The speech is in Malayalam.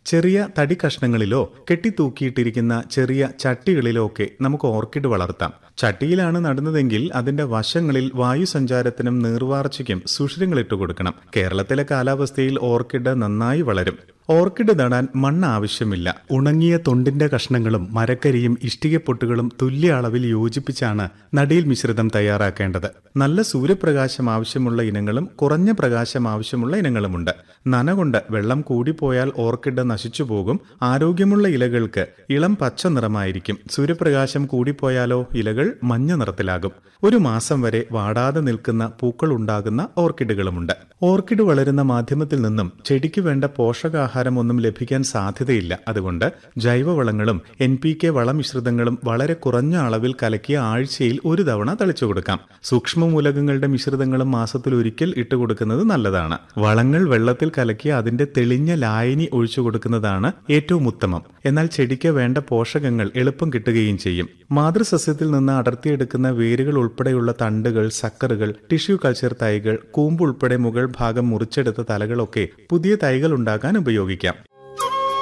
ചെറിയ തടി കഷ്ണങ്ങളിലോ കെട്ടിത്തൂക്കിയിട്ടിരിക്കുന്ന ചെറിയ ചട്ടികളിലോ ഒക്കെ നമുക്ക് ഓർക്കിഡ് വളർത്താം ചട്ടിയിലാണ് നടുന്നതെങ്കിൽ അതിന്റെ വശങ്ങളിൽ വായു സഞ്ചാരത്തിനും നീർവാർച്ചയ്ക്കും സുഷിരങ്ങളിട്ട് കൊടുക്കണം കേരളത്തിലെ കാലാവസ്ഥയിൽ ഓർക്കിഡ് നന്നായി വളരും ഓർക്കിഡ് നടാൻ മണ്ണ് ആവശ്യമില്ല ഉണങ്ങിയ തൊണ്ടിന്റെ കഷ്ണങ്ങളും മരക്കരിയും ഇഷ്ടികപ്പൊട്ടുകളും തുല്യ അളവിൽ യോജിപ്പിച്ചാണ് നടിയിൽ മിശ്രിതം തയ്യാറാക്കേണ്ടത് നല്ല സൂര്യപ്രകാശം ആവശ്യമുള്ള ഇനങ്ങളും കുറഞ്ഞ പ്രകാശം ആവശ്യമുള്ള ഇനങ്ങളുമുണ്ട് നന കൊണ്ട് വെള്ളം കൂടിപ്പോയാൽ ഓർക്കിഡ് നശിച്ചു പോകും ആരോഗ്യമുള്ള ഇലകൾക്ക് ഇളം പച്ച നിറമായിരിക്കും സൂര്യപ്രകാശം കൂടിപ്പോയാലോ ഇലകൾ മഞ്ഞ നിറത്തിലാകും ഒരു മാസം വരെ വാടാതെ നിൽക്കുന്ന പൂക്കൾ ഉണ്ടാകുന്ന ഓർക്കിഡുകളുമുണ്ട് ഓർക്കിഡ് വളരുന്ന മാധ്യമത്തിൽ നിന്നും ചെടിക്ക് വേണ്ട പോഷകാഹാരം ഒന്നും ലഭിക്കാൻ സാധ്യതയില്ല അതുകൊണ്ട് ജൈവവളങ്ങളും എൻ പി കെ വളമിശ്രിതങ്ങളും വളരെ കുറഞ്ഞ അളവിൽ കലക്കിയ ആഴ്ചയിൽ ഒരു തവണ തളിച്ചു കൊടുക്കാം സൂക്ഷ്മമൂലകങ്ങളുടെ മിശ്രിതങ്ങളും മാസത്തിൽ ഒരിക്കൽ ഇട്ടുകൊടുക്കുന്നത് നല്ലതാണ് വളങ്ങൾ വെള്ളത്തിൽ കലക്കി അതിന്റെ തെളിഞ്ഞ ലായനി ഒഴിച്ചു കൊടുക്കുന്നതാണ് ഏറ്റവും ഉത്തമം എന്നാൽ ചെടിക്ക് വേണ്ട പോഷകങ്ങൾ എളുപ്പം കിട്ടുകയും ചെയ്യും മാതൃസസ്യത്തിൽ നിന്ന് അടർത്തിയെടുക്കുന്ന വേരുകൾ ഉൾപ്പെടെയുള്ള തണ്ടുകൾ സക്കറുകൾ ടിഷ്യൂ കൾച്ചർ തൈകൾ കൂമ്പ് ഉൾപ്പെടെ മുകൾ ഭാഗം മുറിച്ചെടുത്ത തലകളൊക്കെ പുതിയ തൈകൾ ഉണ്ടാക്കാൻ ഉപയോഗിക്കാം